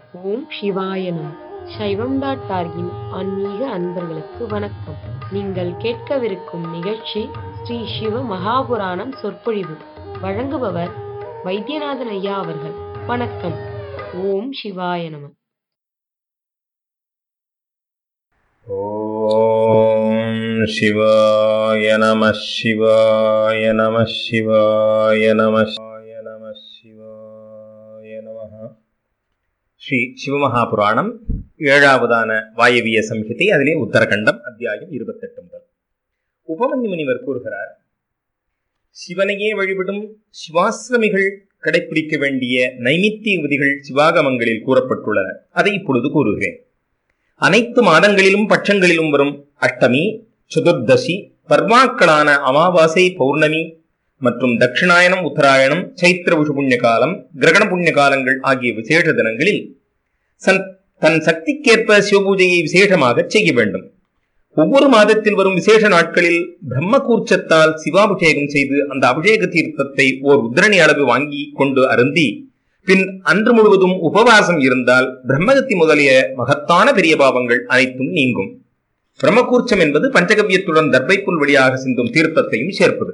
ஓம் சிவாய நம சைவம் டாட் டார்கின் ஆன்மீக அன்பர்களுக்கு வணக்கம் நீங்கள் கேட்கவிருக்கும் நிகழ்ச்சி ஸ்ரீ சிவ மகாபுராணம் சொற்பொழிவு வழங்குபவர் வைத்தியநாதன் ஐயா அவர்கள் வணக்கம் ஓம் சிவாய நம ॐ शिवाय नमः शिवाय नमः शिवाय नमः शिवाय नमः शिवाय நமः ஸ்ரீ சிவமகாபுராணம் ஏழாவதான வாயவிய சம்ஹிதை அதிலே உத்தரகண்டம் அத்தியாயம் இருபத்தெட்டு முதல் உபமன்யு முனிவர் கூறுகிறார் சிவனையே வழிபடும் சிவாசிரமிகள் கடைபிடிக்க வேண்டிய நைமித்திய விதிகள் சிவாகமங்களில் கூறப்பட்டுள்ளன அதை இப்பொழுது கூறுகிறேன் அனைத்து மாதங்களிலும் பட்சங்களிலும் வரும் அஷ்டமி சதுர்தசி பர்வாக்களான அமாவாசை பௌர்ணமி மற்றும் தட்சிணாயனம் உத்தராயணம் சைத்திர விஷு புண்ணிய காலம் கிரகண புண்ணிய காலங்கள் ஆகிய விசேஷ தினங்களில் சன் தன் சக்திக்கேற்ப சிவபூஜையை விசேஷமாக செய்ய வேண்டும் ஒவ்வொரு மாதத்தில் வரும் விசேஷ நாட்களில் பிரம்ம கூர்ச்சத்தால் சிவாபிஷேகம் செய்து அந்த அபிஷேக தீர்த்தத்தை ஓர் உத்திரணி அளவு வாங்கி கொண்டு அருந்தி பின் அன்று முழுவதும் உபவாசம் இருந்தால் பிரம்மகத்தி முதலிய மகத்தான பெரிய பாவங்கள் அனைத்தும் நீங்கும் பிரம்மகூர்ச்சம் என்பது பஞ்சகவியத்துடன் தர்பைப்புல் வழியாக சிந்தும் தீர்த்தத்தையும் சேர்ப்பது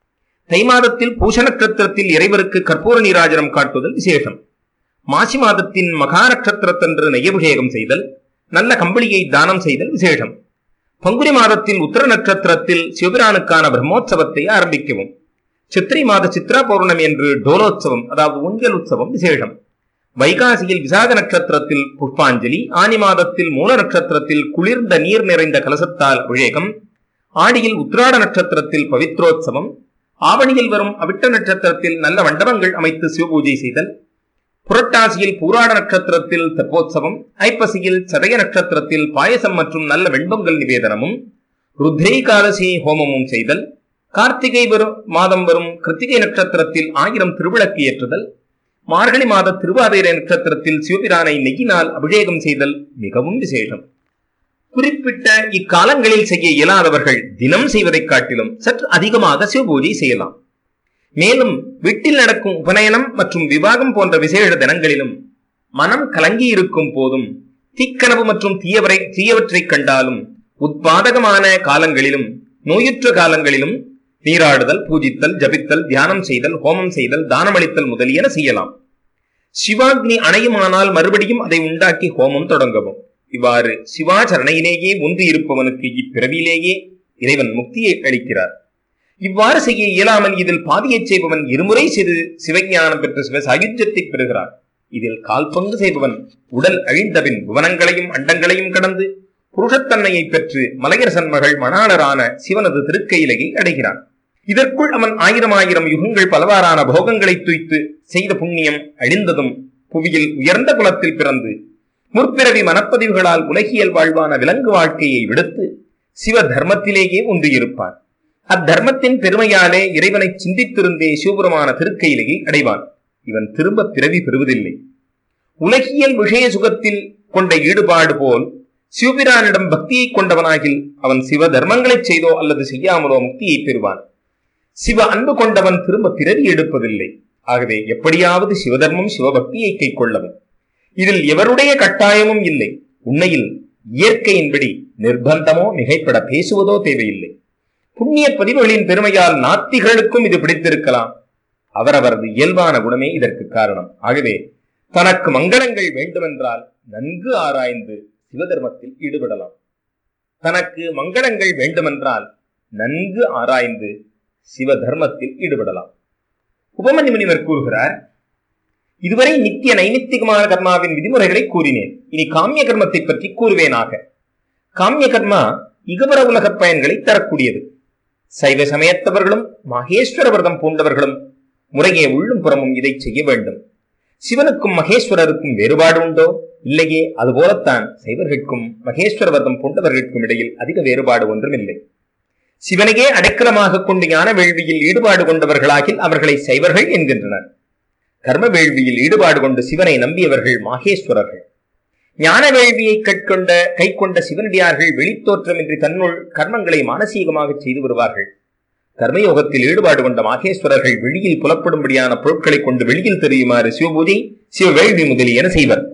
தை மாதத்தில் பூஷ நட்சத்திரத்தில் இறைவருக்கு கற்பூர நீராஜனம் காட்டுதல் விசேஷம் மாசி மாதத்தின் மகா நட்சத்திரத்தன்று நெய்யபிஷேகம் செய்தல் நல்ல கம்பளியை தானம் செய்தல் விசேஷம் பங்குனி மாதத்தில் உத்தர நட்சத்திரத்தில் சிவபிரானுக்கான பிரம்மோற்சவத்தை ஆரம்பிக்கவும் சித்திரை மாத சித்ரா பௌர்ணமி என்று டோலோத்சவம் அதாவது ஊஞ்சல் உற்சவம் விசேஷம் வைகாசியில் விசாக நட்சத்திரத்தில் புஷ்பாஞ்சலி ஆனி மாதத்தில் மூல நட்சத்திரத்தில் குளிர்ந்த நீர் நிறைந்த கலசத்தால் அபிஷேகம் ஆடியில் உத்ராட நட்சத்திரத்தில் பவித்ரோத்சவம் ஆவணியில் வரும் அவிட்ட நட்சத்திரத்தில் நல்ல மண்டபங்கள் அமைத்து சிவபூஜை செய்தல் புரட்டாசியில் பூராட நட்சத்திரத்தில் தெப்போத்சவம் ஐப்பசியில் சதய நட்சத்திரத்தில் பாயசம் மற்றும் நல்ல வெண்பொங்கல் நிவேதனமும் ருத்ரேகாதசி ஹோமமும் செய்தல் கார்த்திகை வரும் மாதம் வரும் கிருத்திகை நட்சத்திரத்தில் ஆயிரம் திருவிளக்கு ஏற்றுதல் மார்கழி மாத திருவாதிரை நட்சத்திரத்தில் சிவபிரானை நெய்யினால் அபிஷேகம் செய்தல் மிகவும் விசேஷம் குறிப்பிட்ட இக்காலங்களில் செய்ய இயலாதவர்கள் தினம் செய்வதைக் காட்டிலும் சற்று அதிகமாக சிவபூஜை செய்யலாம் மேலும் வீட்டில் நடக்கும் உபநயனம் மற்றும் விவாகம் போன்ற விசேஷ தினங்களிலும் மனம் கலங்கி இருக்கும் போதும் தீக்கனவு மற்றும் தீயவரை தீயவற்றைக் கண்டாலும் உத்பாதகமான காலங்களிலும் நோயுற்ற காலங்களிலும் நீராடுதல் பூஜித்தல் ஜபித்தல் தியானம் செய்தல் ஹோமம் செய்தல் தானமளித்தல் முதலியன செய்யலாம் சிவாக்னி அணையுமானால் மறுபடியும் அதை உண்டாக்கி ஹோமம் தொடங்கவும் இவ்வாறு சிவாச்சரணையிலேயே ஒன்று இருப்பவனுக்கு இப்பிறவியிலேயே இறைவன் முக்தியை அளிக்கிறார் இவ்வாறு செய்ய இயலாமல் இதில் பாதியைச் செய்பவன் இருமுறை செய்து சிவஞானம் பெற்ற சிவ சாயுஜ்யத்தை பெறுகிறார் இதில் கால் பங்கு செய்பவன் உடல் அழிந்தபின் புவனங்களையும் அண்டங்களையும் கடந்து புருஷத்தன்மையை பெற்று மலையரசன் மகள் மணாளரான சிவனது திருக்கையிலையை அடைகிறான் இதற்குள் அவன் ஆயிரம் ஆயிரம் யுகங்கள் பலவாறான போகங்களை துய்த்து செய்த புண்ணியம் அழிந்ததும் புவியில் உயர்ந்த குலத்தில் பிறந்து முற்பிறவி மனப்பதிவுகளால் உலகியல் வாழ்வான விலங்கு வாழ்க்கையை விடுத்து சிவ தர்மத்திலேயே ஒன்று இருப்பான் அத்தர்மத்தின் பெருமையாலே இறைவனை சிந்தித்திருந்தே சிவபுரமான திருக்கையிலையை அடைவான் இவன் திரும்ப பிறவி பெறுவதில்லை உலகியல் விஷய சுகத்தில் கொண்ட ஈடுபாடு போல் சிவபிரானிடம் பக்தியை கொண்டவனாகில் அவன் சிவ தர்மங்களைச் செய்தோ அல்லது செய்யாமலோ முக்தியை பெறுவான் சிவ அன்பு கொண்டவன் திரும்ப பிறவி எடுப்பதில்லை ஆகவே எப்படியாவது சிவதர்மம் சிவபக்தியை கை கொள்ளவும் இதில் எவருடைய கட்டாயமும் இல்லை உண்மையில் இயற்கையின்படி நிர்பந்தமோ மிகைப்பட பேசுவதோ தேவையில்லை புண்ணிய பதிவுகளின் பெருமையால் நாத்திகளுக்கும் இது பிடித்திருக்கலாம் அவரவரது இயல்பான குணமே இதற்கு காரணம் ஆகவே தனக்கு மங்களங்கள் வேண்டுமென்றால் நன்கு ஆராய்ந்து சிவதர்மத்தில் ஈடுபடலாம் தனக்கு மங்களங்கள் வேண்டுமென்றால் நன்கு ஆராய்ந்து சிவ தர்மத்தில் ஈடுபடலாம் உபமன்யு முனிவர் கூறுகிறார் இதுவரை நித்திய நைமித்திகமான கர்மாவின் விதிமுறைகளை கூறினேன் இனி காமிய கர்மத்தை பற்றி கூறுவேனாக காமிய கர்மா இகபர உலக பயன்களை தரக்கூடியது சைவ சமயத்தவர்களும் மகேஸ்வர விரதம் பூண்டவர்களும் முறையே உள்ளும் புறமும் இதை செய்ய வேண்டும் சிவனுக்கும் மகேஸ்வரருக்கும் வேறுபாடு உண்டோ இல்லையே அதுபோலத்தான் சைவர்களுக்கும் மகேஸ்வர விரதம் பூண்டவர்களுக்கும் இடையில் அதிக வேறுபாடு ஒன்றுமில்லை சிவனையே அடைக்கலமாக கொண்டு ஞான வேள்வியில் ஈடுபாடு கொண்டவர்களாகில் அவர்களை சைவர்கள் என்கின்றனர் கர்ம வேள்வியில் ஈடுபாடு கொண்டு சிவனை நம்பியவர்கள் மாகேஸ்வரர்கள் ஞான வேள்வியை கட்கொண்ட கை கொண்ட சிவனடியார்கள் வெளித்தோற்றமின்றி தன்னுள் கர்மங்களை மானசீகமாக செய்து வருவார்கள் கர்மயோகத்தில் ஈடுபாடு கொண்ட மாகேஸ்வரர்கள் வெளியில் புலப்படும்படியான பொருட்களை கொண்டு வெளியில் தெரியுமாறு சிவபூஜை சிவவேள்வி முதலியன செய்வர்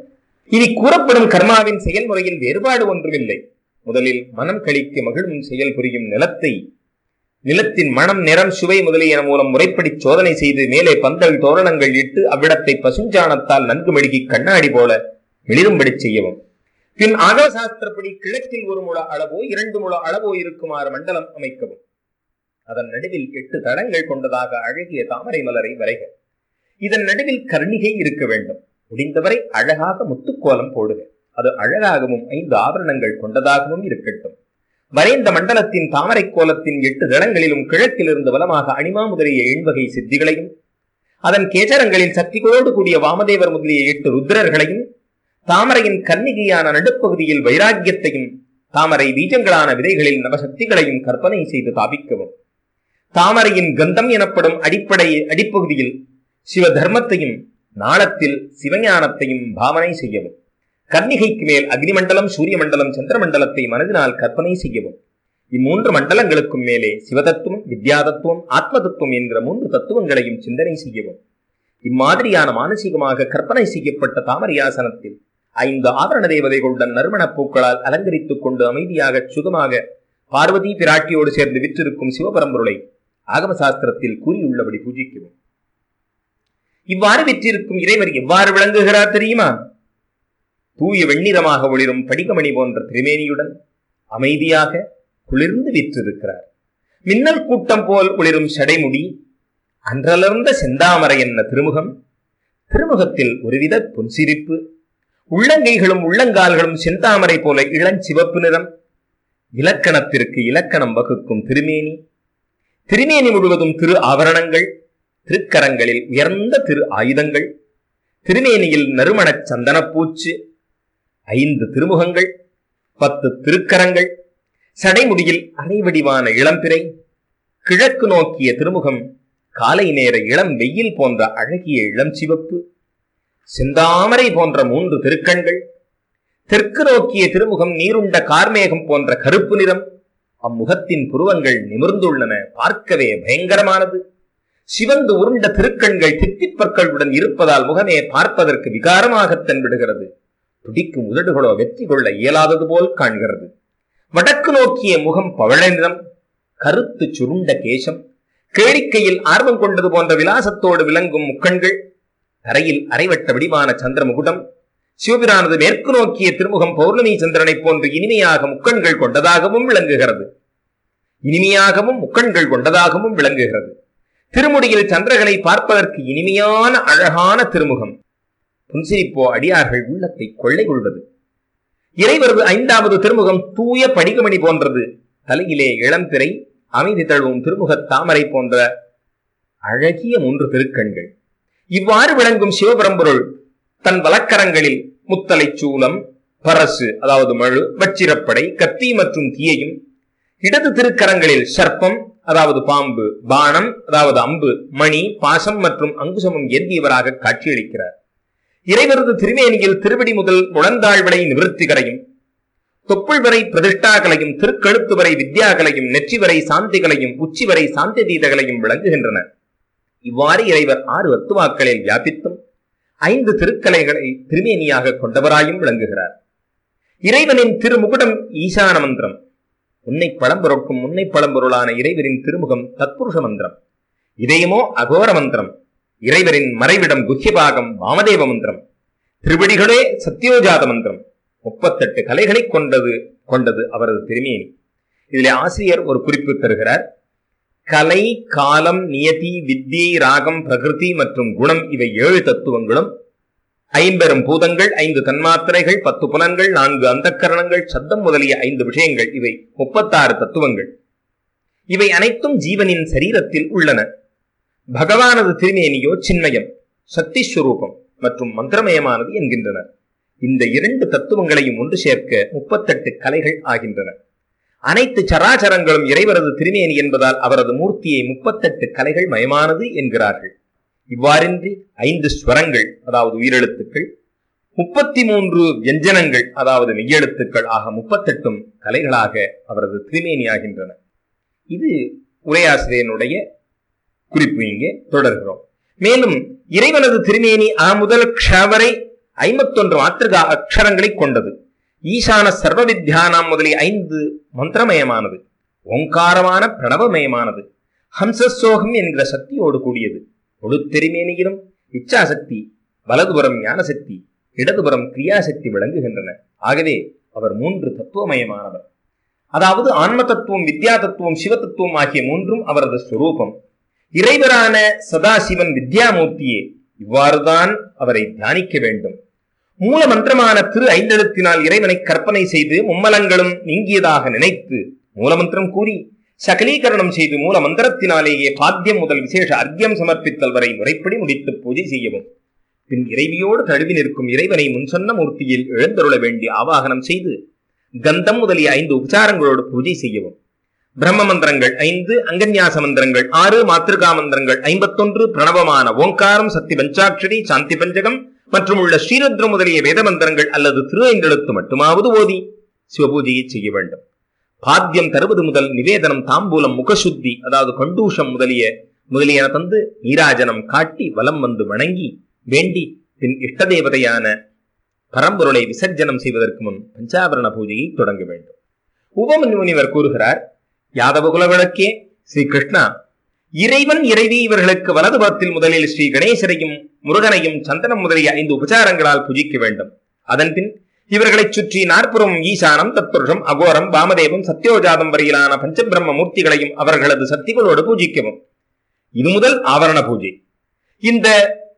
இனி கூறப்படும் கர்மாவின் செயல்முறையில் வேறுபாடு ஒன்றுமில்லை முதலில் மனம் கழிக்க மகிழும் செயல் புரியும் நிலத்தை நிலத்தின் மனம் நிறம் சுவை முதலியன மூலம் முறைப்படி சோதனை செய்து மேலே பந்தல் தோரணங்கள் இட்டு அவ்விடத்தை பசுஞ்சாணத்தால் நன்கு மெழுகி கண்ணாடி போல மிளிரும்படி செய்யவும் பின் ஆகவ சாஸ்திரப்படி கிழக்கில் ஒரு முழ அளவோ இரண்டு முழ அளவோ இருக்குமாறு மண்டலம் அமைக்கவும் அதன் நடுவில் எட்டு தடங்கள் கொண்டதாக அழகிய தாமரை மலரை வரைக இதன் நடுவில் கர்ணிகை இருக்க வேண்டும் முடிந்தவரை அழகாக முத்துக்கோலம் போடுக அது அழகாகவும் ஐந்து ஆபரணங்கள் கொண்டதாகவும் இருக்கட்டும் வரைந்த மண்டலத்தின் தாமரை கோலத்தின் எட்டு தளங்களிலும் கிழக்கிலிருந்து வலமாக அணிமா முதலிய எண்வகை சித்திகளையும் அதன் கேச்சரங்களில் சக்திகளோடு கூடிய வாமதேவர் முதலிய எட்டு ருத்ரர்களையும் தாமரையின் கன்னிகையான நடுப்பகுதியில் வைராக்கியத்தையும் தாமரை பீஜங்களான விதைகளில் நவசக்திகளையும் கற்பனை செய்து தாபிக்கவும் தாமரையின் கந்தம் எனப்படும் அடிப்படை அடிப்பகுதியில் சிவ தர்மத்தையும் நாளத்தில் சிவஞானத்தையும் பாவனை செய்யவும் கன்னிகைக்கு மேல் அக்னிமண்டலம் சூரிய மண்டலம் சந்திரமண்டலத்தை மனதினால் கற்பனை செய்யவும் இம்மூன்று மண்டலங்களுக்கும் மேலே சிவதத்துவம் வித்யாதத்துவம் ஆத்ம தத்துவம் என்ற மூன்று தத்துவங்களையும் சிந்தனை செய்யவும் இம்மாதிரியான மானசீகமாக கற்பனை செய்யப்பட்ட தாமரியாசனத்தில் ஐந்து ஆபரண தேவதைகளுடன் நறுமணப் பூக்களால் அலங்கரித்துக் கொண்டு அமைதியாக சுகமாக பார்வதி பிராட்டியோடு சேர்ந்து விற்றிருக்கும் சிவபரம்பொருளை ஆகம சாஸ்திரத்தில் கூறியுள்ளபடி பூஜிக்கவும் இவ்வாறு விற்றிருக்கும் இறைவர் எவ்வாறு விளங்குகிறார் தெரியுமா தூய வெண்ணிறமாக ஒளிரும் படிகமணி போன்ற திருமேனியுடன் அமைதியாக குளிர்ந்து விற்றிருக்கிறார் மின்னல் கூட்டம் போல் ஒளிரும் சடைமுடி அன்றலர்ந்த செந்தாமரை என்ன திருமுகம் திருமுகத்தில் ஒருவித புன்சிரிப்பு உள்ளங்கைகளும் உள்ளங்கால்களும் செந்தாமரை போல இளஞ்சிவப்பு நிறம் இலக்கணத்திற்கு இலக்கணம் வகுக்கும் திருமேனி திருமேனி முழுவதும் திரு ஆபரணங்கள் திருக்கரங்களில் உயர்ந்த திரு ஆயுதங்கள் திருமேனியில் நறுமணச் சந்தனப்பூச்சு ஐந்து திருமுகங்கள் பத்து திருக்கரங்கள் சடைமுடியில் அரைவடிவான இளம்பிறை கிழக்கு நோக்கிய திருமுகம் காலை நேர இளம் வெயில் போன்ற அழகிய இளம் சிவப்பு செந்தாமரை போன்ற மூன்று திருக்கண்கள் தெற்கு நோக்கிய திருமுகம் நீருண்ட கார்மேகம் போன்ற கருப்பு நிறம் அம்முகத்தின் புருவங்கள் நிமிர்ந்துள்ளன பார்க்கவே பயங்கரமானது சிவந்து உருண்ட திருக்கண்கள் தித்திப்பற்களுடன் இருப்பதால் முகமே பார்ப்பதற்கு விகாரமாக தென்படுகிறது துடிக்கும் உதடுகளோ வெற்றி கொள்ள இயலாதது போல் காண்கிறது வடக்கு நோக்கிய முகம் பவழ நிறம் கருத்து சுருண்ட கேசம் கேளிக்கையில் ஆர்வம் கொண்டது போன்ற விலாசத்தோடு விளங்கும் முக்கண்கள் தரையில் அரைவட்ட வடிவான சந்திரமுகுடம் சிவபிரானது மேற்கு நோக்கிய திருமுகம் பௌர்ணமி சந்திரனைப் போன்று இனிமையாக முக்கண்கள் கொண்டதாகவும் விளங்குகிறது இனிமையாகவும் முக்கண்கள் கொண்டதாகவும் விளங்குகிறது திருமுடியில் சந்திரகளை பார்ப்பதற்கு இனிமையான அழகான திருமுகம் புன்சிரிப்போ அடியார்கள் உள்ளத்தை கொள்ளை கொள்வது இறைவரது ஐந்தாவது திருமுகம் தூய படிகமணி போன்றது தலையிலே இளம்பிறை அமைதி தழுவும் திருமுகத் தாமரை போன்ற அழகிய மூன்று திருக்கண்கள் இவ்வாறு விளங்கும் சிவபரம்பொருள் தன் வலக்கரங்களில் முத்தலை சூலம் பரசு அதாவது மழு வச்சிரப்படை கத்தி மற்றும் தீயையும் இடது திருக்கரங்களில் சர்ப்பம் அதாவது பாம்பு பானம் அதாவது அம்பு மணி பாசம் மற்றும் அங்குசமும் ஏந்தியவராக காட்சியளிக்கிறார் இறைவரது திருமேனியில் திருவடி முதல் முழந்தாள் வரை நிவர்த்திகரையும் தொப்புள் வரை பிரதிஷ்டாக்களையும் திருக்கழுத்து வரை வித்யாக்களையும் நெற்றி வரை சாந்திகளையும் உச்சி வரை சாந்தி தீதகளையும் விளங்குகின்றன இவ்வாறு இறைவர் ஆறு வத்துவாக்களில் வியாபித்தும் ஐந்து திருக்கலைகளை திருமேனியாக கொண்டவராயும் விளங்குகிறார் இறைவனின் திருமுகுடம் ஈசான மந்திரம் உன்னை பழம்பொருட்கும் உன்னை பழம்பொருளான இறைவரின் திருமுகம் தத்புருஷ மந்திரம் இதயமோ அகோர மந்திரம் இறைவரின் மறைவிடம் குஹ்யபாகம் வாமதேவ மந்திரம் திருவடிகளே சத்யோஜாத மந்திரம் முப்பத்தெட்டு கலைகளை கொண்டது கொண்டது அவரது திருமேனி இதிலே ஆசிரியர் ஒரு குறிப்பு தருகிறார் கலை காலம் நியதி வித்தியை ராகம் பிரகிருதி மற்றும் குணம் இவை ஏழு தத்துவங்களும் ஐம்பெரும் பூதங்கள் ஐந்து தன்மாத்திரைகள் பத்து புலன்கள் நான்கு அந்தக்கரணங்கள் சத்தம் முதலிய ஐந்து விஷயங்கள் இவை முப்பத்தாறு தத்துவங்கள் இவை அனைத்தும் ஜீவனின் சரீரத்தில் உள்ளன பகவானது திருமேனியோ சின்மயம் சக்தி ஸ்வரூபம் மற்றும் மந்திரமயமானது என்கின்றனர் இந்த இரண்டு தத்துவங்களையும் ஒன்று சேர்க்க முப்பத்தெட்டு கலைகள் ஆகின்றன அனைத்து சராச்சரங்களும் இறைவரது திருமேனி என்பதால் அவரது மூர்த்தியை முப்பத்தெட்டு கலைகள் மயமானது என்கிறார்கள் இவ்வாறின்றி ஐந்து ஸ்வரங்கள் அதாவது உயிரெழுத்துக்கள் முப்பத்தி மூன்று வியஞ்சனங்கள் அதாவது மெய்யெழுத்துக்கள் ஆக முப்பத்தெட்டும் கலைகளாக அவரது திருமேனி ஆகின்றன இது உரையாசிரியனுடைய குறிப்பு இங்கே தொடர்கிறோம் மேலும் இறைவனது திருமேனி ஆ முதல் க்ஷ வரை ஐம்பத்தொன்று மாத்திருகா அக்ஷரங்களை கொண்டது ஈசான சர்வ வித்யானாம் முதலிய ஐந்து மந்திரமயமானது ஓங்காரமான பிரணவமயமானது ஹம்சசோகம் என்கிற சக்தியோடு கூடியது ஒழுத்தெரிமேனியிலும் இச்சாசக்தி வலதுபுறம் ஞானசக்தி இடதுபுறம் கிரியாசக்தி விளங்குகின்றன ஆகவே அவர் மூன்று தத்துவமயமானவர் அதாவது ஆன்ம தத்துவம் வித்யா தத்துவம் சிவ தத்துவம் ஆகிய மூன்றும் அவரது ஸ்வரூபம் இறைவரான சதாசிவன் வித்யாமூர்த்தியே இவ்வாறுதான் அவரை தியானிக்க வேண்டும் மூல மந்திரமான திரு ஐந்தெழுத்தினால் இறைவனை கற்பனை செய்து மும்மலங்களும் நீங்கியதாக நினைத்து மூலமந்திரம் கூறி சகலீகரணம் செய்து மூல மந்திரத்தினாலேயே பாத்தியம் முதல் விசேஷ அர்க்கியம் சமர்ப்பித்தல் வரை முறைப்படி முடித்து பூஜை செய்யவும் பின் இறைவியோடு தழுவி நிற்கும் இறைவனை முன்சொன்ன மூர்த்தியில் எழுந்தருள வேண்டி ஆவாகனம் செய்து கந்தம் முதலிய ஐந்து உபச்சாரங்களோடு பூஜை செய்யவும் பிரம்ம மந்திரங்கள் ஐந்து அங்கன்யாச மந்திரங்கள் ஆறு மாத்திருகா மந்திரங்கள் ஐம்பத்தொன்று பிரணவமான ஓங்காரம் சக்தி பஞ்சாட்சரி சாந்தி பஞ்சகம் மற்றும் உள்ள ஸ்ரீருத்ரம் முதலிய வேத மந்திரங்கள் அல்லது திரு ஐந்தெழுத்து மட்டுமாவது ஓதி சிவபூஜையை செய்ய வேண்டும் பாத்தியம் தருவது முதல் நிவேதனம் தாம்பூலம் முகசுத்தி அதாவது கண்டூஷம் முதலிய முதலியன தந்து நீராஜனம் காட்டி வலம் வந்து வணங்கி வேண்டி பின் இஷ்ட தேவதையான பரம்பொருளை விசர்ஜனம் செய்வதற்கு முன் பஞ்சாபரண பூஜையை தொடங்க வேண்டும் உபமன்யுனிவர் கூறுகிறார் யாதவ குலவிளக்கே ஸ்ரீ கிருஷ்ணா இறைவன் இறைவி இவர்களுக்கு வலதுபுறத்தில் முதலில் ஸ்ரீ கணேசரையும் முருகனையும் சந்தனம் முதலிய ஐந்து உபச்சாரங்களால் பூஜிக்க வேண்டும் அதன்பின் இவர்களைச் சுற்றி நாற்புறம் ஈசானம் தத்துருஷம் அகோரம் வாமதேவம் சத்யோஜாதம் வரையிலான பஞ்சபிரம்ம மூர்த்திகளையும் அவர்களது சக்திகளோடு பூஜிக்கவும் இது முதல் ஆவரண பூஜை இந்த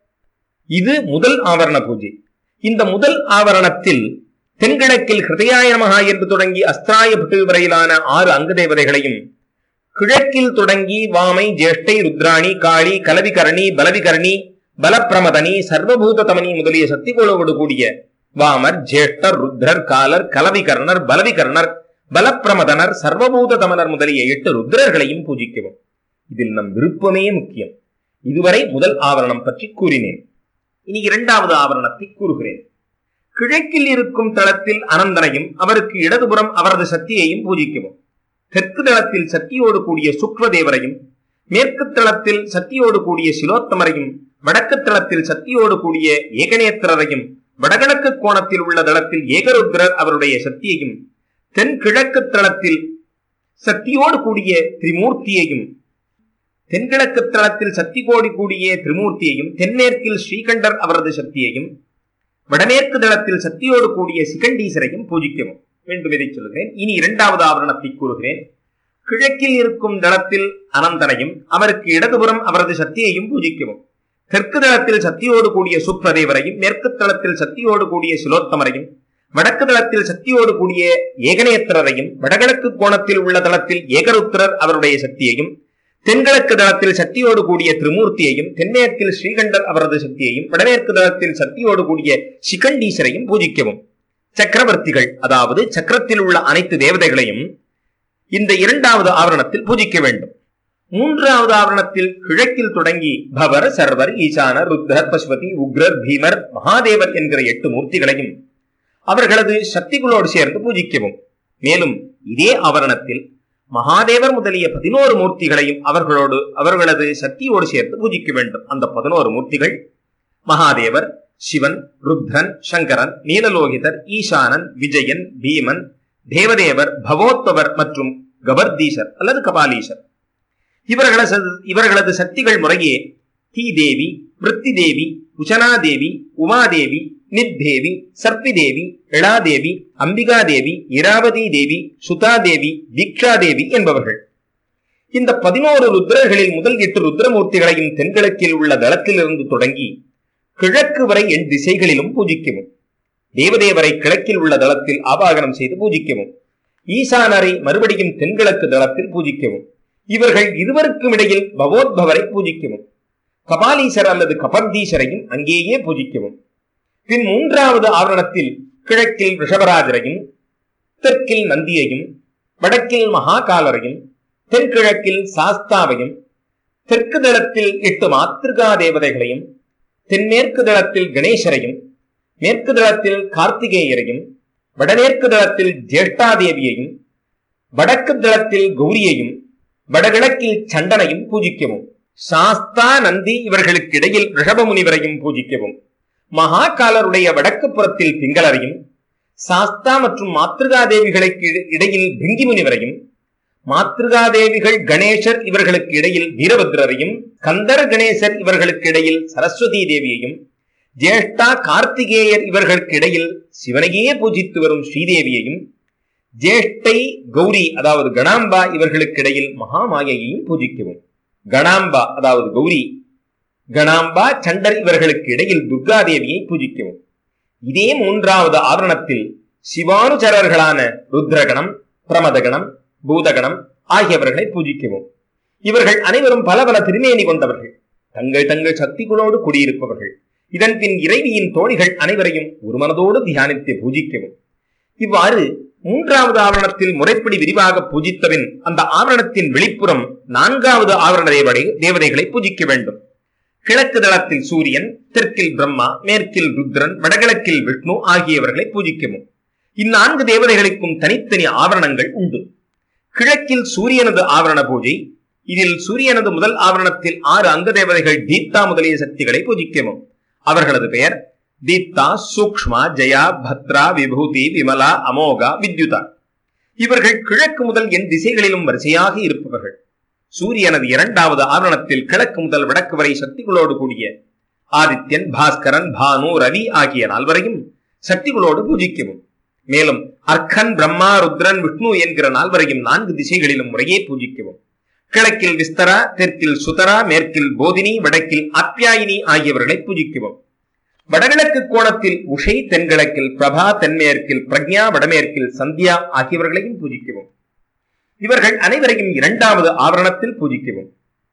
இது முதல் ஆவரண பூஜை இந்த முதல் ஆவரணத்தில் தென்கிழக்கில் ஹிருதயாய நமகா என்று தொடங்கி அஸ்திராய பட்டு வரையிலான ஆறு அங்க தேவதைகளையும் கிழக்கில் தொடங்கி வாமை ஜேஷ்டை ருத்ராணி காளி கலவிகரணி பலவிகரணி பலப்பிரமதனி சர்வபூத தமனி முதலிய சக்திகளோடு கூடிய வாமர் ஜேஷ்டர் ருத்ரர் காலர் கலவிகர்ணர் பலவிகர்ணர் பலப்பிரமதனர் சர்வபூத தமனர் முதலிய எட்டு ருத்ரர்களையும் பூஜிக்கவும் இதில் நம் விருப்பமே முக்கியம் இதுவரை முதல் ஆவரணம் பற்றி கூறினேன் இனி இரண்டாவது ஆவரணத்தை கூறுகிறேன் கிழக்கில் இருக்கும் தளத்தில் அனந்தனையும் அவருக்கு இடதுபுறம் அவரது சக்தியையும் பூஜிக்கவும் தெற்கு தளத்தில் சக்தியோடு கூடிய சுக்ரதேவரையும் மேற்கு தளத்தில் சக்தியோடு கூடிய சிலோத்தமரையும் வடக்கு தளத்தில் சக்தியோடு கூடிய ஏகநேத்திரரையும் வடகிழக்கு கோணத்தில் உள்ள தளத்தில் ஏகருத்ரர் அவருடைய சக்தியையும் தென்கிழக்கு தளத்தில் சக்தியோடு கூடிய திரிமூர்த்தியையும் தென்கிழக்கு தளத்தில் சக்தி கோடி கூடிய திரிமூர்த்தியையும் தென்மேற்கில் ஸ்ரீகண்டர் அவரது சக்தியையும் வடமேற்கு தளத்தில் சக்தியோடு கூடிய சிகண்டீசரையும் பூஜிக்கவும் மீண்டும் இதை சொல்கிறேன் இனி இரண்டாவது ஆவரணத்தை கூறுகிறேன் கிழக்கில் இருக்கும் தளத்தில் அனந்தனையும் அவருக்கு இடதுபுறம் அவரது சக்தியையும் பூஜிக்கவும் தெற்கு தளத்தில் சக்தியோடு கூடிய சுப்ரதேவரையும் மேற்கு தளத்தில் சக்தியோடு கூடிய சிலோத்தமரையும் வடக்கு தளத்தில் சக்தியோடு கூடிய ஏகநேத்திரரையும் வடகிழக்கு கோணத்தில் உள்ள தளத்தில் ஏகருத்திரர் அவருடைய சக்தியையும் தென்கிழக்கு தளத்தில் சக்தியோடு கூடிய திரிமூர்த்தியையும் தென்மேற்கில் ஸ்ரீகண்டர் அவரது சக்தியையும் வடமேற்கு தளத்தில் சக்தியோடு கூடிய சிகண்டீசரையும் பூஜிக்கவும் சக்கரவர்த்திகள் அதாவது சக்கரத்தில் உள்ள அனைத்து தேவதைகளையும் இந்த இரண்டாவது ஆவரணத்தில் பூஜிக்க வேண்டும் மூன்றாவது ஆவரணத்தில் கிழக்கில் தொடங்கி பவர் சர்வர் ஈசானர் ருத்ரர் பசுபதி உக்ரர் பீமர் மகாதேவர் என்கிற எட்டு மூர்த்திகளையும் அவர்களது சக்திகளோடு சேர்ந்து பூஜிக்கவும் மேலும் இதே ஆவரணத்தில் மகாதேவர் முதலிய பதினோரு மூர்த்திகளையும் அவர்களோடு அவர்களது சக்தியோடு சேர்த்து பூஜிக்க வேண்டும் அந்த பதினோரு மூர்த்திகள் மகாதேவர் சிவன் ருத்ரன் சங்கரன் நீலலோகிதர் ஈசானன் விஜயன் பீமன் தேவதேவர் பவோத்பவர் மற்றும் கபர்தீசர் அல்லது கபாலீசர் இவர்களது இவர்களது சக்திகள் முறையே தீதேவி விருத்திதேவி உச்சனாதேவி உமாதேவி நித்தேவி சர்ப்பிதேவி இளாதேவி அம்பிகாதேவி இராவதி தேவி சுதாதேவி தீக்ஷாதேவி என்பவர்கள் இந்த பதினோரு ருத்ரர்களில் முதல் எட்டு ருத்ரமூர்த்திகளையும் தென்கிழக்கில் உள்ள தளத்திலிருந்து தொடங்கி கிழக்கு வரை என் திசைகளிலும் பூஜிக்கவும் தேவதேவரை கிழக்கில் உள்ள தளத்தில் ஆபாகனம் செய்து பூஜிக்கவும் ஈசானரை மறுபடியும் தென்கிழக்கு தளத்தில் பூஜிக்கவும் இவர்கள் இருவருக்கும் இடையில் பவோத்பவரை பூஜிக்கவும் கபாலீசர் அல்லது கபர்தீசரையும் அங்கேயே பூஜிக்கவும் பின் மூன்றாவது ஆவரணத்தில் கிழக்கில் ரிஷபராஜரையும் தெற்கில் நந்தியையும் வடக்கில் மகாகாலரையும் தென்கிழக்கில் சாஸ்தாவையும் தெற்கு தளத்தில் எட்டு மாத்திருகா தேவதைகளையும் தென்மேற்கு தளத்தில் கணேசரையும் மேற்கு தளத்தில் கார்த்திகேயரையும் வடமேற்கு தளத்தில் ஜேஷ்டாதேவியையும் வடக்கு தளத்தில் கௌரியையும் வடகிழக்கில் சண்டனையும் பூஜிக்கவும் சாஸ்தா நந்தி இவர்களுக்கு இடையில் ரிஷப முனிவரையும் பூஜிக்கவும் மகாகாலருடைய வடக்கு புறத்தில் பிங்களரையும் சாஸ்தா மற்றும் மாத்ருகா தேவிகளுக்கு இடையில் பிங்கி முனிவரையும் மாத்ருகாதேவிகள் கணேசர் இவர்களுக்கு இடையில் வீரபத்ரரையும் கந்தர் கணேசர் இவர்களுக்கு இடையில் சரஸ்வதி தேவியையும் ஜேஷ்டா கார்த்திகேயர் இவர்களுக்கு இடையில் சிவனையே பூஜித்து வரும் ஸ்ரீதேவியையும் ஜேஷ்டை கௌரி அதாவது கணாம்பா இவர்களுக்கு இடையில் மகாமாயையையும் பூஜிக்கவும் கணாம்பா அதாவது கௌரி கணாம்பா சண்டர் இவர்களுக்கு இடையில் துர்காதேவியை பூஜிக்கவும் இதே மூன்றாவது ஆவரணத்தில் சிவானுச்சரர்களான ருத்ரகணம் பிரமதகணம் பூதகணம் ஆகியவர்களை பூஜிக்கவும் இவர்கள் அனைவரும் பல பல திருமேனி கொண்டவர்கள் தங்கள் தங்கள் சக்திகளோடு குடியிருப்பவர்கள் இதன் பின் இறைவியின் தோழிகள் அனைவரையும் ஒரு மனதோடு தியானித்து பூஜிக்கவும் இவ்வாறு மூன்றாவது ஆவரணத்தில் முறைப்படி விரிவாக பூஜித்தபின் அந்த ஆவரணத்தின் வெளிப்புறம் நான்காவது ஆவரண தேவதை தேவதைகளை பூஜிக்க வேண்டும் கிழக்கு தளத்தில் சூரியன் தெற்கில் பிரம்மா மேற்கில் ருத்ரன் வடகிழக்கில் விஷ்ணு ஆகியவர்களை பூஜிக்கவும் இந்நான்கு தேவதைகளுக்கும் தனித்தனி ஆவரணங்கள் உண்டு கிழக்கில் சூரியனது ஆவரண பூஜை இதில் சூரியனது முதல் ஆவரணத்தில் ஆறு அங்க தேவதைகள் தீப்தா முதலிய சக்திகளை பூஜிக்கவும் அவர்களது பெயர் தீப்தா சூக்ஷ்மா ஜெயா பத்ரா விபூதி விமலா அமோகா வித்யுதா இவர்கள் கிழக்கு முதல் என் திசைகளிலும் வரிசையாக இருப்பவர்கள் சூரியனது இரண்டாவது ஆவரணத்தில் கிழக்கு முதல் வடக்கு வரை சக்திகளோடு கூடிய ஆதித்யன் பாஸ்கரன் பானு ரவி ஆகிய நால்வரையும் சக்திகளோடு பூஜிக்கவும் மேலும் அர்க்கன் பிரம்மா ருத்ரன் விஷ்ணு என்கிற நால்வரையும் நான்கு திசைகளிலும் முறையே பூஜிக்கவும் கிழக்கில் விஸ்தரா தெற்கில் சுதரா மேற்கில் போதினி வடக்கில் அப்யாயினி ஆகியவர்களை பூஜிக்கவும் வடகிழக்கு கோணத்தில் உஷை தென்கிழக்கில் பிரபா தென்மேற்கில் பிரக்ஞா வடமேற்கில் சந்தியா ஆகியவர்களையும் பூஜிக்கவும் இவர்கள் அனைவரையும் இரண்டாவது ஆவரணத்தில் பூஜிக்கவும்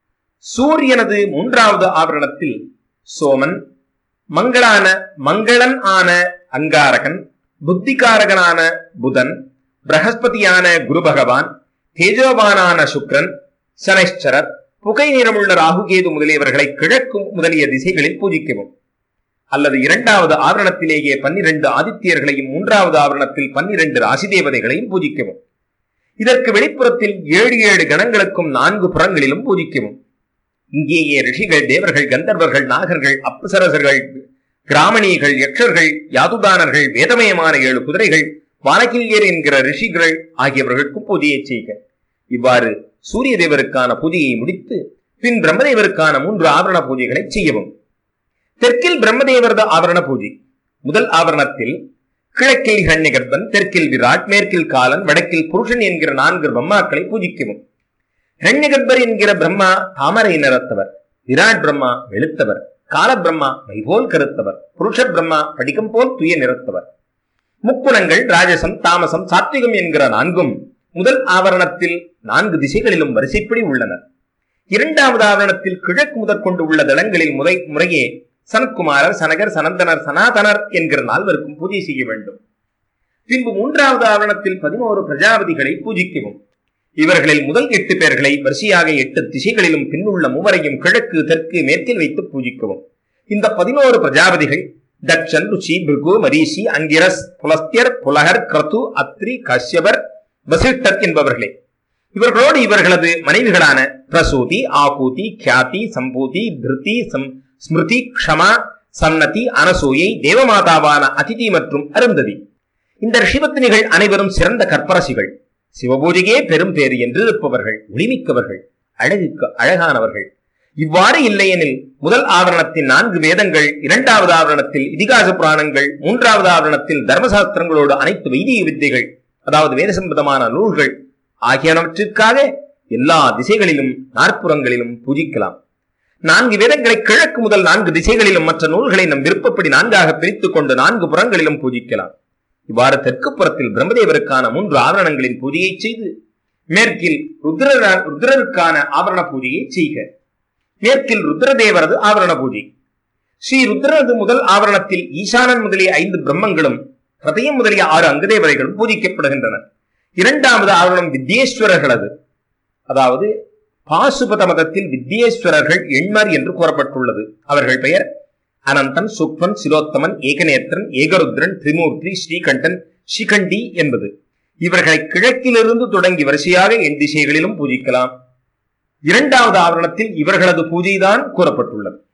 சூரியனது மூன்றாவது ஆவரணத்தில் சோமன் மங்களான மங்களன் ஆன அங்காரகன் புத்திகாரகனான புதன் பிரகஸ்பதியான குரு பகவான் தேஜோபானான சுக்ரன் சனைஷ்சரர் புகை நிறமுள்ள ராகுகேது முதலியவர்களை கிழக்கு முதலிய திசைகளில் பூஜிக்கவும் அல்லது இரண்டாவது ஆவரணத்திலேயே பன்னிரண்டு ஆதித்யர்களையும் மூன்றாவது ஆவரணத்தில் பன்னிரண்டு ராசி தேவதைகளையும் பூஜிக்கவும் இதற்கு வெளிப்புறத்தில் ஏழு ஏழு கணங்களுக்கும் நான்கு புறங்களிலும் பூஜிக்கவும் இங்கேயே ரிஷிகள் தேவர்கள் கந்தர்வர்கள் நாகர்கள் அப்சரசர்கள் கிராமணியர்கள் யக்ஷர்கள் யாதுதானர்கள் வேதமயமான ஏழு குதிரைகள் வானகில்யர் என்கிற ரிஷிகள் ஆகியவர்களுக்கு பூஜையை செய்க இவ்வாறு சூரிய தேவருக்கான பூஜையை முடித்து பின் பிரம்மதேவருக்கான மூன்று ஆவரண பூஜைகளை செய்யவும் தெற்கில் பிரம்மதேவரது ஆவரண பூஜை முதல் ஆவரணத்தில் கிழக்கில் ஹரண்யகர்பன் தெற்கில் விராட் மேற்கில் காலன் வடக்கில் புருஷன் என்கிற நான்கு பிரம்மாக்களை பூஜிக்கவும் ஹரண்யகர்பர் என்கிற பிரம்மா தாமரை நிறத்தவர் விராட் பிரம்மா வெளுத்தவர் கால பிரம்மா மைபோல் கருத்தவர் புருஷ பிரம்மா படிகம் போல் துய நிறத்தவர் முக்குணங்கள் ராஜசம் தாமசம் சாத்விகம் என்கிற நான்கும் முதல் ஆவரணத்தில் நான்கு திசைகளிலும் வரிசைப்படி உள்ளனர் இரண்டாவது ஆவரணத்தில் கிழக்கு முதற்கொண்டு உள்ள தளங்களில் முறை முறையே சனத்குமாரர் சனகர் சனந்தனர் சனாதனர் என்கிற நால்வருக்கும் பூஜை செய்ய வேண்டும் பின்பு மூன்றாவது ஆவரணத்தில் பதினோரு பிரஜாபதிகளை பூஜிக்கவும் இவர்களில் முதல் எட்டு பேர்களை வரிசையாக எட்டு திசைகளிலும் பின்னுள்ள மூவரையும் கிழக்கு தெற்கு மேற்கில் வைத்து பூஜிக்கவும் இந்த பதினோரு பிரஜாபதிகள் தக்ஷன் ருச்சி பிருகு மரீஷி அங்கிரஸ் புலஸ்தியர் புலகர் கிரது அத்ரி கஷ்யபர் வசிஷ்டர் என்பவர்களே இவர்களோடு இவர்களது மனைவிகளான பிரசூதி ஆகூதி கியாதி சம்பூதி திருதி சம் ஸ்மிருதி க்ஷமா சன்னதி அனசூயை தேவமாதாவான அதிதி மற்றும் அருந்ததி இந்த ரிஷிபத்தினிகள் அனைவரும் சிறந்த கற்பரசிகள் சிவபூஜையே பெரும் பேறு என்று இருப்பவர்கள் ஒளிமிக்கவர்கள் அழகுக்கு அழகானவர்கள் இவ்வாறு இல்லையெனில் முதல் ஆவரணத்தில் நான்கு வேதங்கள் இரண்டாவது ஆவரணத்தில் இதிகாச புராணங்கள் மூன்றாவது ஆவரணத்தில் தர்மசாஸ்திரங்களோடு அனைத்து வைதிக வித்தைகள் அதாவது வேத சம்பந்தமான நூல்கள் ஆகியவற்றிற்காக எல்லா திசைகளிலும் நாற்புறங்களிலும் பூஜிக்கலாம் நான்கு வேதங்களை கிழக்கு முதல் நான்கு திசைகளிலும் மற்ற நூல்களை நம் விருப்பப்படி நான்காக பிரித்துக் கொண்டு நான்கு புறங்களிலும் பூஜிக்கலாம் இவ்வாறு தெற்கு புறத்தில் பிரம்மதேவருக்கான மூன்று ஆவரணங்களின் பூஜையை செய்து மேற்கில் ருத்ர ருத்ரருக்கான ஆவரண பூஜையை செய்க மேற்கில் ருத்ரதேவரது ஆவரண பூஜை ஸ்ரீ ருத்ரனது முதல் ஆவரணத்தில் ஈசானன் முதலிய ஐந்து பிரம்மங்களும் ஹதயம் முதலிய ஆறு அங்கதேவரைகளும் பூஜிக்கப்படுகின்றன இரண்டாவது ஆவரணம் வித்யேஸ்வரர்களது அதாவது பாசுபத மதத்தில் வித்யேஸ்வரர்கள் எண்மர் என்று கூறப்பட்டுள்ளது அவர்கள் பெயர் அனந்தன் சுக்மன் சிலோத்தமன் ஏகநேத்திரன் ஏகருத்ரன் திரிமூர்த்தி ஸ்ரீகண்டன் ஸ்ரீகண்டி என்பது இவர்களை கிழக்கிலிருந்து தொடங்கி வரிசையாக என் திசைகளிலும் பூஜிக்கலாம் இரண்டாவது ஆவரணத்தில் இவர்களது பூஜைதான் கூறப்பட்டுள்ளது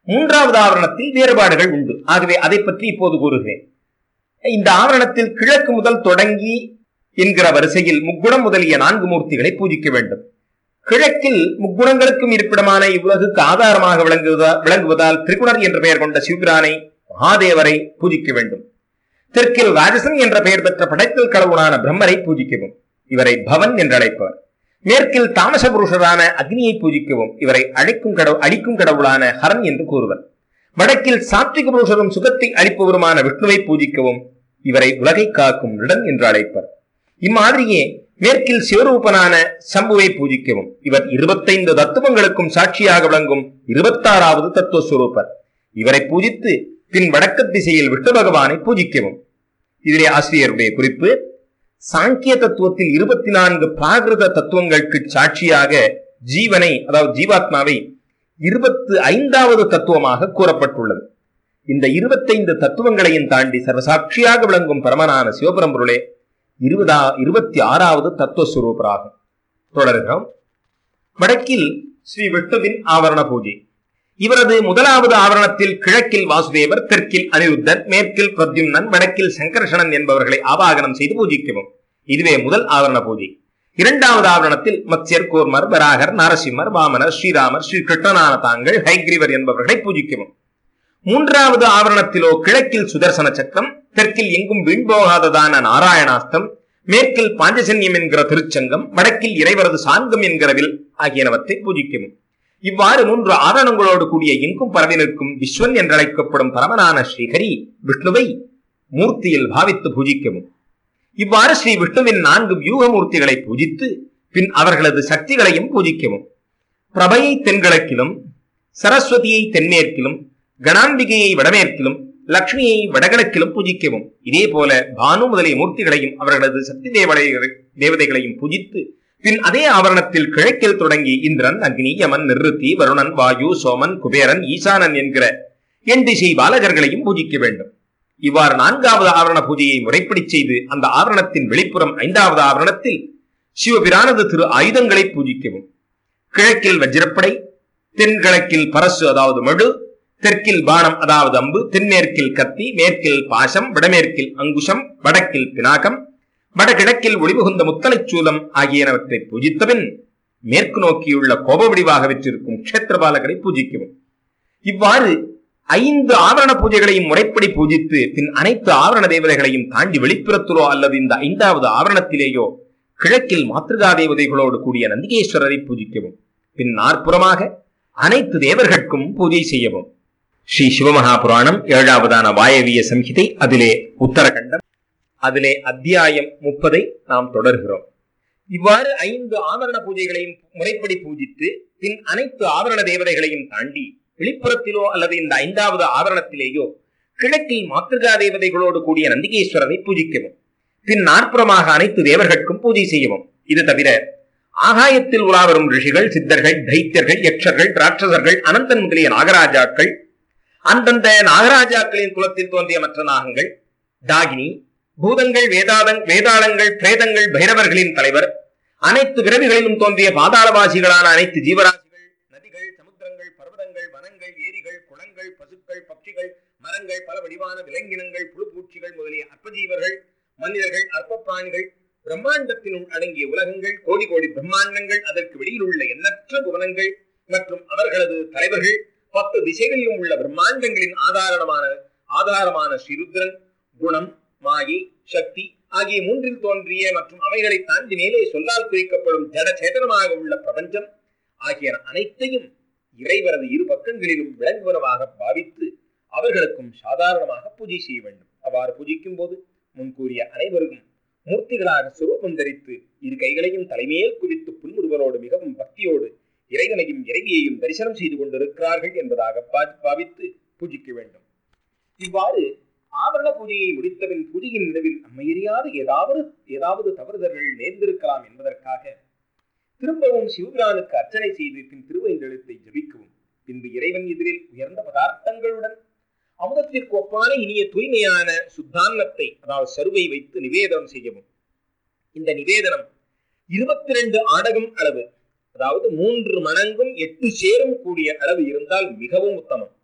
மூன்றாவது ஆவரணத்தில் வேறுபாடுகள் உண்டு ஆகவே அதை பற்றி இப்போது கூறுகிறேன் இந்த ஆவரணத்தில் கிழக்கு முதல் தொடங்கி என்கிற வரிசையில் முக்குணம் முதலிய நான்கு மூர்த்திகளை பூஜிக்க வேண்டும் கிழக்கில் முக்குணங்களுக்கும் இருப்பிடமான இவ்வுலகுக்கு ஆதாரமாக விளங்குவதா விளங்குவதால் திரிகுணர் என்ற பெயர் கொண்ட சிவபிரானை மகாதேவரை பூஜிக்க வேண்டும் தெற்கில் ராஜசன் என்ற பெயர் பெற்ற படைத்தல் கடவுளான பிரம்மரை பூஜிக்கவும் இவரை பவன் என்று அழைப்பவர் மேற்கில் தாமச புருஷரான அக்னியை பூஜிக்கவும் இவரை அழைக்கும் கடவுள் அழிக்கும் கடவுளான ஹரன் என்று கூறுவர் வடக்கில் சாத்விக புருஷரும் சுகத்தை அளிப்பவருமான விஷ்ணுவை பூஜிக்கவும் இவரை உலகை காக்கும் ரிடன் என்று அழைப்பர் இம்மாதிரியே மேற்கில் சிவரூபனான சம்புவை பூஜிக்கவும் இவர் இருபத்தைந்து தத்துவங்களுக்கும் சாட்சியாக விளங்கும் இருபத்தாறாவது தத்துவ சுரூபர் இவரை பூஜித்து பின் வடக்கு திசையில் விஷ்ணு பகவானை பூஜிக்கவும் இதிலே ஆசிரியருடைய குறிப்பு சாங்கிய தத்துவத்தில் இருபத்தி நான்கு பிராகிருத தத்துவங்களுக்கு சாட்சியாக ஜீவனை அதாவது ஜீவாத்மாவை இருபத்து ஐந்தாவது தத்துவமாக கூறப்பட்டுள்ளது இந்த இருபத்தைந்து தத்துவங்களையும் தாண்டி சர்வசாட்சியாக விளங்கும் பரமனான சிவபரம்பொருளே இருபதா இருபத்தி ஆறாவது தத்துவஸ்வரூபராகும் தொடர்கிறோம் வடக்கில் ஸ்ரீ விஷ்ணுவின் ஆவரண பூஜை இவரது முதலாவது ஆவரணத்தில் கிழக்கில் வாசுதேவர் தெற்கில் அனிருத்தர் மேற்கில் பிரத்யும்னன் வடக்கில் சங்கர்ஷணன் என்பவர்களை ஆவாகனம் செய்து பூஜிக்கவும் இதுவே முதல் ஆவரண பூஜை இரண்டாவது ஆவரணத்தில் மத்யர் கூர்மர் வராகர் நரசிம்மர் வாமனர் ஸ்ரீராமர் ஸ்ரீ கிருஷ்ணனான தாங்கள் ஹைகிரீவர் என்பவர்களை பூஜிக்கவும் மூன்றாவது ஆவரணத்திலோ கிழக்கில் சுதர்சன சக்கரம் தெற்கில் எங்கும் வீண்போகாததான நாராயணாஸ்தம் மேற்கில் பாஞ்சசன்யம் என்கிற திருச்சங்கம் வடக்கில் இறைவரது சாங்கம் என்கிற வில் ஆகியனவற்றை பூஜிக்கவும் இவ்வாறு மூன்று ஆவரணங்களோடு கூடிய எங்கும் பரவி நிற்கும் விஸ்வன் என்றழைக்கப்படும் பரமனான ஸ்ரீஹரி விஷ்ணுவை மூர்த்தியில் பாவித்து பூஜிக்கவும் இவ்வாறு ஸ்ரீ விஷ்ணுவின் நான்கு வியூக மூர்த்திகளை பூஜித்து பின் அவர்களது சக்திகளையும் பூஜிக்கவும் பிரபையை தென்கிழக்கிலும் சரஸ்வதியை தென்மேற்கிலும் கணாம்பிகையை வடமேற்கிலும் லக்ஷ்மியை வடகிழக்கிலும் பூஜிக்கவும் இதே போல பானு முதலிய மூர்த்திகளையும் அவர்களது சக்தி தேவதைகளை தேவதைகளையும் பூஜித்து பின் அதே ஆவரணத்தில் கிழக்கில் தொடங்கி இந்திரன் அக்னி யமன் நிருத்தி வருணன் வாயு சோமன் குபேரன் ஈசானன் என்கிற என் திசை பாலகர்களையும் பூஜிக்க வேண்டும் இவ்வாறு நான்காவது ஆவரண பூஜையை முறைப்படி செய்து அந்த ஆவரணத்தின் வெளிப்புறம் ஐந்தாவது ஆவரணத்தில் சிவபிரானது திரு ஆயுதங்களை பூஜிக்கவும் கிழக்கில் வஜ்ரப்படை தென்கிழக்கில் பரசு அதாவது மழு தெற்கில் பானம் அதாவது அம்பு தென்மேற்கில் கத்தி மேற்கில் பாசம் வடமேற்கில் அங்குஷம் வடக்கில் பினாகம் வடகிழக்கில் ஒளிபுகுந்த முத்தலைச் சூலம் ஆகியனவற்றை பூஜித்தபின் மேற்கு நோக்கியுள்ள கோப வடிவாக விற்றிருக்கும் க்ஷேத்திரபாலகரை பூஜிக்கவும் இவ்வாறு ஐந்து ஆவரண பூஜைகளையும் முறைப்படி பூஜித்து பின் அனைத்து ஆவரண தேவதைகளையும் தாண்டி வெளிப்புறத்திலோ அல்லது இந்த ஐந்தாவது ஆவரணத்திலேயோ கிழக்கில் மாத்திருகா தேவதைகளோடு கூடிய நந்திகேஸ்வரரை பூஜிக்கவும் பின் நாற்புறமாக அனைத்து தேவர்களுக்கும் பூஜை செய்யவும் ஸ்ரீ சிவமகா புராணம் ஏழாவதான வாயவிய சம்ஹிதை அதிலே உத்தரகண்டம் அதிலே அத்தியாயம் முப்பதை நாம் தொடர்கிறோம் இவ்வாறு ஐந்து ஆவரண பூஜைகளையும் முறைப்படி பூஜித்து பின் அனைத்து ஆவரண தேவதைகளையும் தாண்டி வெளிப்புறத்திலோ அல்லது இந்த ஐந்தாவது ஆவரணத்திலேயோ கிழக்கில் மாத்திருகா தேவதைகளோடு கூடிய நந்திகேஸ்வரரை பூஜிக்கவும் பின் நாற்புறமாக அனைத்து தேவர்களுக்கும் பூஜை செய்யவும் இது தவிர ஆகாயத்தில் உலாவரும் ரிஷிகள் சித்தர்கள் தைத்தியர்கள் யக்ஷர்கள் ராட்சசர்கள் அனந்தன் முதலிய நாகராஜாக்கள் அந்தந்த நாகராஜாக்களின் குலத்தில் தோன்றிய மற்ற நாகங்கள் டாகினி பூதங்கள் வேதாதங் வேதாளங்கள் பிரேதங்கள் பைரவர்களின் தலைவர் அனைத்து பிறவிகளிலும் தோன்றிய பாதாளவாசிகளான அனைத்து ஜீவராசிகள் நதிகள் சமுத்திரங்கள் பர்வதங்கள் வனங்கள் ஏரிகள் குளங்கள் பசுக்கள் பட்சிகள் மரங்கள் பல வடிவான விலங்கினங்கள் புழுப்பூச்சிகள் முதலிய அற்பஜீவர்கள் மனிதர்கள் அற்ப பிராணிகள் பிரம்மாண்டத்தினுள் அடங்கிய உலகங்கள் கோடி கோடி பிரம்மாண்டங்கள் அதற்கு வெளியில் உள்ள எண்ணற்ற புவனங்கள் மற்றும் அவர்களது தலைவர்கள் பத்து திசைகளிலும் உள்ள பிரம்மாண்டங்களின் ஆதாரமான ஆதாரமான ஸ்ரீருத்ரன் குணம் மாயை சக்தி ஆகிய மூன்றில் தோன்றிய மற்றும் அவைகளை தாண்டி மேலே சொல்லால் குறிக்கப்படும் ஜட சேதனமாக உள்ள பிரபஞ்சம் ஆகிய அனைத்தையும் இறைவரது இரு பக்கங்களிலும் விளங்குவனவாக பாவித்து அவர்களுக்கும் சாதாரணமாக பூஜை செய்ய வேண்டும் அவ்வாறு பூஜிக்கும் போது முன்கூறிய அனைவருக்கும் மூர்த்திகளாக சுரூபம் தரித்து இரு கைகளையும் தலைமையில் குவித்து புன்முறுவலோடு மிகவும் பக்தியோடு இறைவனையும் இறைவியையும் தரிசனம் செய்து கொண்டிருக்கிறார்கள் என்பதாக பா- பாவித்து பூஜிக்க வேண்டும் இவ்வாறு ஆவரண பூஜையை முடித்தபின் பூஜையின் நிலவில் நம்மையறியாத ஏதாவது ஏதாவது தவறுதல்கள் நேர்ந்திருக்கலாம் என்பதற்காக திரும்பவும் சிவபிரானுக்கு அர்ச்சனை செய்து பின் திருவைந்தெழுத்தை ஜபிக்கவும் பின்பு இறைவன் எதிரில் உயர்ந்த பதார்த்தங்களுடன் அமுதத்திற்கு ஒப்பான இனிய தூய்மையான சுத்தான்னத்தை அதாவது சருவை வைத்து நிவேதனம் செய்யவும் இந்த நிவேதனம் இருபத்தி ரெண்டு ஆடகம் அளவு அதாவது மூன்று மணங்கும் எட்டு சேரும் கூடிய அளவு இருந்தால் மிகவும் உத்தமம்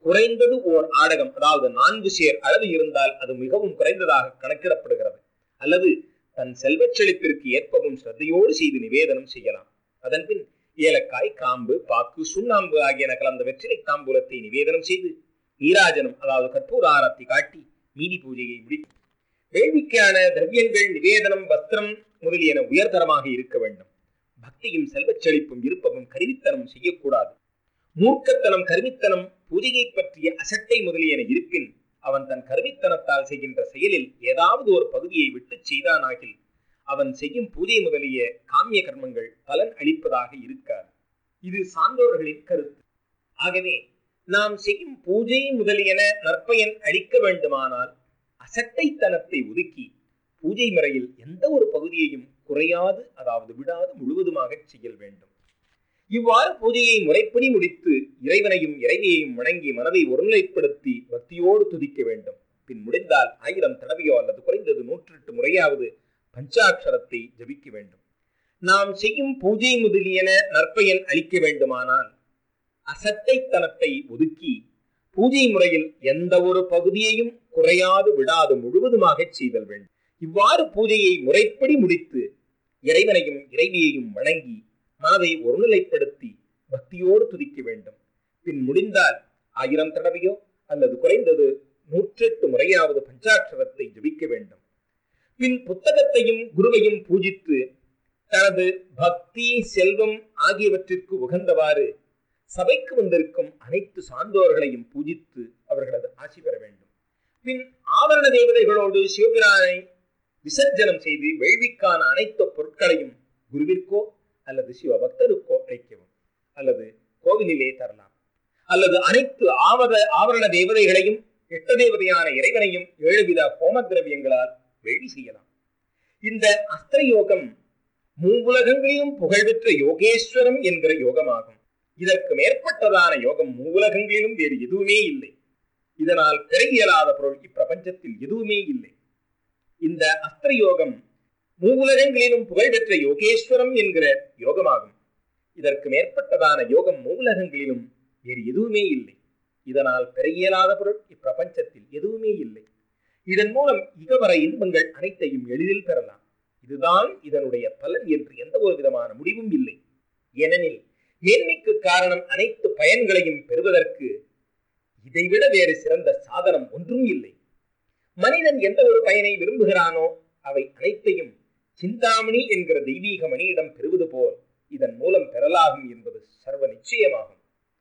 குறைந்தது ஓர் ஆடகம் அதாவது நான்கு சேர் அளவு இருந்தால் அது மிகவும் குறைந்ததாக கணக்கிடப்படுகிறது அல்லது தன் செல்வச் செழிப்பிற்கு ஏற்பவும் ஸ்ரத்தையோடு செய்து நிவேதனம் செய்யலாம் அதன்பின் ஏலக்காய் காம்பு பாக்கு சுண்ணாம்பு ஆகியன கலந்த வெற்றிலை தாம்பூலத்தை நிவேதனம் செய்து நீராஜனம் அதாவது கற்பூர ஆரத்தி காட்டி மீதி பூஜையை முடிக்கும் வேள்விக்கான திரவியங்கள் நிவேதனம் வஸ்திரம் முதலியன உயர்தரமாக இருக்க வேண்டும் பக்தியும் செல்வச் செழிப்பும் விருப்பமும் கருவித்தனம் செய்யக்கூடாது மூர்க்கத்தனம் கருவித்தனம் பூஜையை பற்றிய அசட்டை முதலியன இருப்பின் அவன் தன் கருவித்தனத்தால் செய்கின்ற செயலில் ஏதாவது ஒரு பகுதியை விட்டு செய்தானாகில் அவன் செய்யும் பூஜை முதலிய காமிய கர்மங்கள் பலன் அளிப்பதாக இருக்காது இது சான்றோர்களின் கருத்து ஆகவே நாம் செய்யும் பூஜை முதலியன நற்பயன் அளிக்க வேண்டுமானால் அசட்டைத்தனத்தை ஒதுக்கி பூஜை முறையில் எந்த ஒரு பகுதியையும் குறையாது அதாவது விடாது முழுவதுமாக செய்ய வேண்டும் இவ்வாறு பூஜையை முறைப்படி முடித்து இறைவனையும் இறைவியையும் வணங்கி மனதை ஒருநிலைப்படுத்தி பக்தியோடு துதிக்க வேண்டும் பின் முடிந்தால் ஆயிரம் தடவையோ அல்லது குறைந்தது நூற்றி எட்டு முறையாவது பஞ்சாட்சரத்தை ஜபிக்க வேண்டும் நாம் செய்யும் பூஜை முதலியன நற்பயன் அளிக்க வேண்டுமானால் அசட்டைத்தனத்தை ஒதுக்கி பூஜை முறையில் எந்த ஒரு பகுதியையும் குறையாது விடாது முழுவதுமாக செய்தல் வேண்டும் இவ்வாறு பூஜையை முறைப்படி முடித்து இறைவனையும் இறைவியையும் வணங்கி மனதை ஒருநிலைப்படுத்தி பக்தியோடு துதிக்க வேண்டும் பின் முடிந்தால் ஆயிரம் தடவையோ அல்லது குறைந்தது நூற்றெட்டு முறையாவது பஞ்சாட்சரத்தை ஜபிக்க வேண்டும் பின் புத்தகத்தையும் குருவையும் பூஜித்து தனது பக்தி செல்வம் ஆகியவற்றிற்கு உகந்தவாறு சபைக்கு வந்திருக்கும் அனைத்து சான்றோர்களையும் பூஜித்து அவர்களது ஆசி பெற வேண்டும் பின் ஆவரண தேவதைகளோடு சிவபிரானை விசர்ஜனம் செய்து வேள்விக்கான அனைத்து பொருட்களையும் குருவிற்கோ அல்லது சிவபக்தருக்கோ அழைக்கவும் அல்லது கோவிலிலே தரலாம் அல்லது அனைத்து ஆவத ஆவரண தேவதைகளையும் எட்ட தேவதையான இறைவனையும் ஏழுவித ஹோம திரவியங்களால் வேள்வி செய்யலாம் இந்த அஸ்திர யோகம் மூவுலகங்களிலும் புகழ்பெற்ற யோகேஸ்வரம் என்கிற யோகமாகும் இதற்கு மேற்பட்டதான யோகம் மூவுலகங்களிலும் வேறு எதுவுமே இல்லை இதனால் பெற இயலாத பொருள் இப்பிரபஞ்சத்தில் எதுவுமே இல்லை இந்த அஸ்திர யோகம் மூவுலகங்களிலும் புகழ்பெற்ற யோகேஸ்வரம் என்கிற யோகமாகும் இதற்கு மேற்பட்டதான யோகம் மூவுலகங்களிலும் வேறு எதுவுமே இல்லை இதனால் பெற இயலாத பொருள் இப்பிரபஞ்சத்தில் எதுவுமே இல்லை இதன் மூலம் இகவர இன்பங்கள் அனைத்தையும் எளிதில் பெறலாம் இதுதான் இதனுடைய பலன் என்று எந்த ஒரு விதமான முடிவும் இல்லை ஏனெனில் மேன்மைக்கு காரணம் அனைத்து பயன்களையும் பெறுவதற்கு இதைவிட வேறு சிறந்த சாதனம் ஒன்றும் இல்லை மனிதன் எந்த ஒரு பயனை விரும்புகிறானோ அவை அனைத்தையும் சிந்தாமணி என்கிற தெய்வீக மணியிடம் பெறுவது போல் இதன் மூலம் பெறலாகும் என்பது சர்வ நிச்சயமாகும்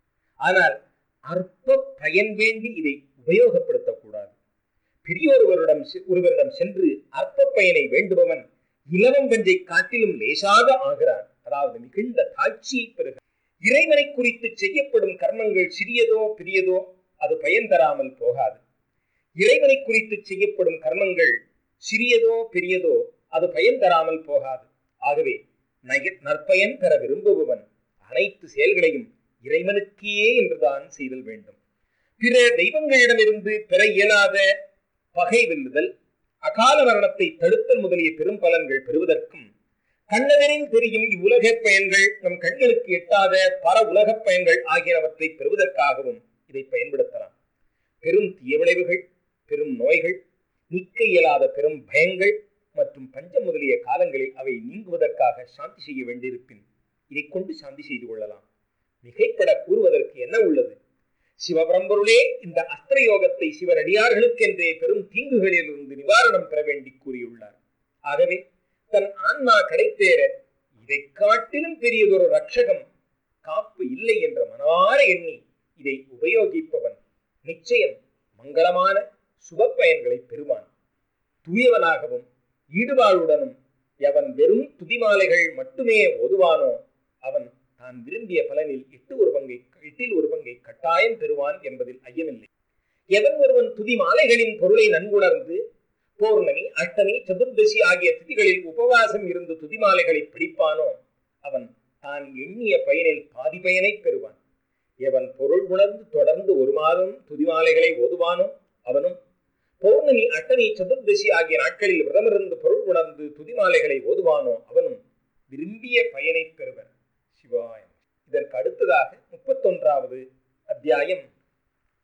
ஆனால் அற்ப பயன் வேண்டி இதை உபயோகப்படுத்தக்கூடாது பெரியோருவரிடம் செ- ஒருவரிடம் சென்று அற்ப பயனை வேண்டுபவன் இலவம் பஞ்சை காட்டிலும் லேசாக ஆகிறான் அதாவது மிகுந்த தாட்சியை பெறுகிறான் இறைவனை குறித்து செய்யப்படும் கர்மங்கள் சிறியதோ பெரியதோ அது பயன் தராமல் போகாது இறைவனை குறித்து செய்யப்படும் கர்மங்கள் சிறியதோ பெரியதோ அது பயன் தராமல் போகாது ஆகவே நய- நற்பயன் பெற விரும்புபவன் அனைத்து செயல்களையும் இறைவனுக்கே என்றுதான் செய்தல் வேண்டும் பிற தெய்வங்களிடமிருந்து பெற இயலாத பகை வெல்லுதல் அகால மரணத்தை தடுத்தல் முதலிய பெரும் பலன்கள் பெறுவதற்கும் கண்ணதனின் தெரியும் இவ்வுலகப் பயன்கள் நம் கண்களுக்கு எட்டாத பர உலகப் பயன்கள் ஆகியனவற்றை பெறுவதற்காகவும் இதை பயன்படுத்தலாம் பெரும் தீய விளைவுகள் பெரும் நோய்கள் நீக்க இயலாத பெரும் பயங்கள் மற்றும் பஞ்சம் முதலிய காலங்களில் அவை நீங்குவதற்காக சாந்தி செய்ய வேண்டியிருப்பின் இதை கொண்டு சாந்தி செய்து கொள்ளலாம் மிகைப்பட கூறுவதற்கு என்ன உள்ளது சிவபரம்பொருளே இந்த அஸ்திர யோகத்தை சிவனடியார்களுக்கென்றே பெரும் தீங்குகளிலிருந்து நிவாரணம் பெற வேண்டி கூறியுள்ளார் ஆகவே தன் ஆன்மா கிடைத்தேற இதை காட்டிலும் பெரியதொரு ரட்சகம் காப்பு இல்லை என்ற மனவார எண்ணி இதை உபயோகிப்பவன் நிச்சயம் மங்களமான சுப பயன்களை பெறுவான் தூயவனாகவும் ஈடுபாடுடனும் எவன் வெறும் துதிமாலைகள் மட்டுமே ஓதுவானோ அவன் தான் விரும்பிய பலனில் எட்டு ஒரு பங்கை எட்டில் ஒரு பங்கை கட்டாயம் பெறுவான் என்பதில் ஐயமில்லை எவன் ஒருவன் துதி மாலைகளின் பொருளை நன்குணர்ந்து பௌர்ணமி அஷ்டமி சதுர்தசி ஆகிய திதிகளில் உபவாசம் இருந்து துதிமாலைகளை பிடிப்பானோ அவன் தான் எண்ணிய பயனில் பாதி பயனை பெறுவான் எவன் பொருள் உணர்ந்து தொடர்ந்து ஒரு மாதம் துதிமாலைகளை ஓதுவானோ அவனும் பௌர்ணமி அட்டமி சதுர்தசி ஆகிய நாட்களில் விரதமிருந்து பொருள் உணர்ந்து துதிமாலைகளை ஓதுவானோ அவனும் விரும்பிய பயனை பெறுவர் சிவாயம் இதற்கு அடுத்ததாக முப்பத்தொன்றாவது அத்தியாயம்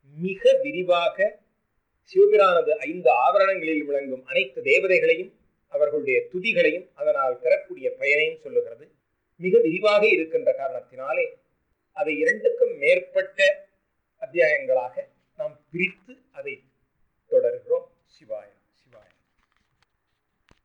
மிக விரிவாக சிவபிரானது ஐந்து ஆவரணங்களில் விளங்கும் அனைத்து தேவதைகளையும் அவர்களுடைய துதிகளையும் அதனால் பெறக்கூடிய பயனையும் சொல்லுகிறது மிக விரிவாக இருக்கின்ற காரணத்தினாலே அதை இரண்டுக்கும் மேற்பட்ட